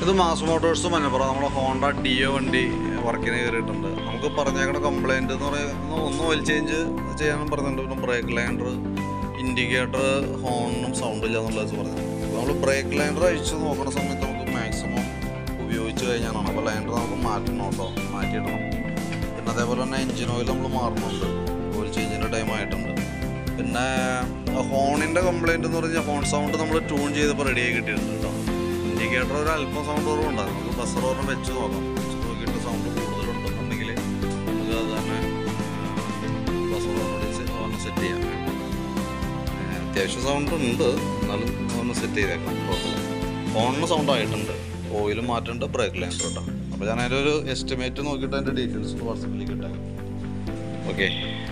ഇത് mass Motors മഞ്ഞപ്പുറം നമ്മുടെ Honda deo വണ്ടി വർക്കിന് കയറിയിട്ടുണ്ട് നമുക്ക് പറഞ്ഞേക്കണ കംപ്ലൈൻറ്റ് എന്ന് പറയുന്നത് ഒന്ന് ഓയിൽ ചേഞ്ച് ചെയ്യാനും പറഞ്ഞിട്ടുണ്ട് പിന്നെ ബ്രേക്ക് ലൈൻഡർ ഇൻഡിക്കേറ്റർ ഹോണും സൗണ്ട് ഇല്ല എന്നുള്ളത് പറഞ്ഞു അപ്പോൾ നമ്മൾ ബ്രേക്ക് ലൈൻഡർ അഴിച്ച് നോക്കുന്ന സമയത്ത് നമുക്ക് മാക്സിമം ഉപയോഗിച്ച് കഴിഞ്ഞാണ് അപ്പോൾ ലൈൻഡർ നമുക്ക് മാറ്റണം കേട്ടോ മാറ്റിയിടണം പിന്നെ അതേപോലെ തന്നെ എഞ്ചിൻ ഓയിൽ നമ്മൾ മാറുന്നുണ്ട് ഓയിൽ ചേഞ്ചിൻ്റെ ടൈം ആയിട്ടുണ്ട് പിന്നെ ഹോണിൻ്റെ കംപ്ലൈൻറ്റ് എന്ന് പറഞ്ഞാൽ ഹോൺ സൗണ്ട് നമ്മൾ ട്യൂൺ ചെയ്തപ്പോൾ റെഡിയായി കിട്ടിയിട്ടുണ്ട് കേട്ടോ ഇൻഡിക്കേറ്റർ ഒരു അല്പം സൗണ്ട് കുറവുണ്ടാകും നമുക്ക് ബസർ ഓർമ്മ വെച്ച് നോക്കാം വെച്ച് നോക്കിയിട്ട് സൗണ്ട് കൂടുതലുണ്ടെന്നുണ്ടെങ്കിൽ നമുക്ക് അത് തന്നെ ബസർ ഓർമ്മ സെറ്റ് ചെയ്യാം ഏഹ് അത്യാവശ്യം സൗണ്ട് ഉണ്ട് എന്നാലും ഒന്ന് സെറ്റ് ചെയ്തേക്കാം കുഴപ്പമില്ല ഫോണിന് സൗണ്ട് ആയിട്ടുണ്ട് ഓയിൽ മാറ്റുന്നുണ്ട് ബ്രേക്ക് ലൈൻഡർ കേട്ടോ അപ്പോൾ ഞാൻ അതിൻ്റെ ഒരു എസ്റ്റിമേറ്റ് നോക്കിയിട്ട് അതിൻ്റെ ഡീറ്റെയിൽസ് വാട്സപ്പിലേക്ക് ഇട്ടേക്കാം ഓക്കെ